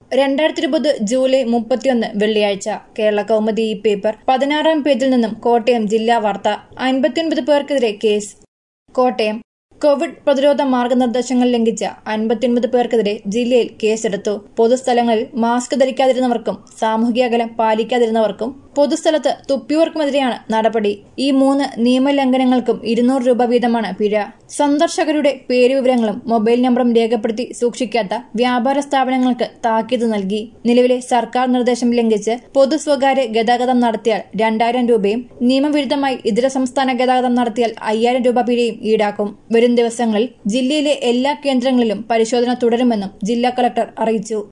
രണ്ടായിരത്തി ഇരുപത് ജൂലൈ മുപ്പത്തിയൊന്ന് വെള്ളിയാഴ്ച കേരള കൗമുദി ഈ പേപ്പർ പതിനാറാം പേജിൽ നിന്നും കോട്ടയം ജില്ലാ വാർത്ത അൻപത്തിയൊൻപത് പേർക്കെതിരെ കേസ് കോട്ടയം കോവിഡ് പ്രതിരോധ മാർഗനിർദ്ദേശങ്ങൾ ലംഘിച്ച അൻപത്തിയൊൻപത് പേർക്കെതിരെ ജില്ലയിൽ കേസെടുത്തു പൊതുസ്ഥലങ്ങളിൽ മാസ്ക് ധരിക്കാതിരുന്നവർക്കും സാമൂഹിക അകലം പാലിക്കാതിരുന്നവർക്കും പൊതുസ്ഥലത്ത് തുപ്പിയവർക്കുമെതിരെയാണ് നടപടി ഈ മൂന്ന് നിയമലംഘനങ്ങൾക്കും ഇരുന്നൂറ് രൂപ വീതമാണ് പിഴ സന്ദർശകരുടെ പേരുവിവരങ്ങളും മൊബൈൽ നമ്പറും രേഖപ്പെടുത്തി സൂക്ഷിക്കാത്ത വ്യാപാര സ്ഥാപനങ്ങൾക്ക് താക്കീത് നൽകി നിലവിലെ സർക്കാർ നിർദ്ദേശം ലംഘിച്ച് പൊതു സ്വകാര്യ ഗതാഗതം നടത്തിയാൽ രണ്ടായിരം രൂപയും നിയമവിരുദ്ധമായി ഇതര സംസ്ഥാന ഗതാഗതം നടത്തിയാൽ അയ്യായിരം രൂപ പിഴയും ഈടാക്കും വരും ദിവസങ്ങളിൽ ജില്ലയിലെ എല്ലാ കേന്ദ്രങ്ങളിലും പരിശോധന തുടരുമെന്നും ജില്ലാ കളക്ടർ അറിയിച്ചു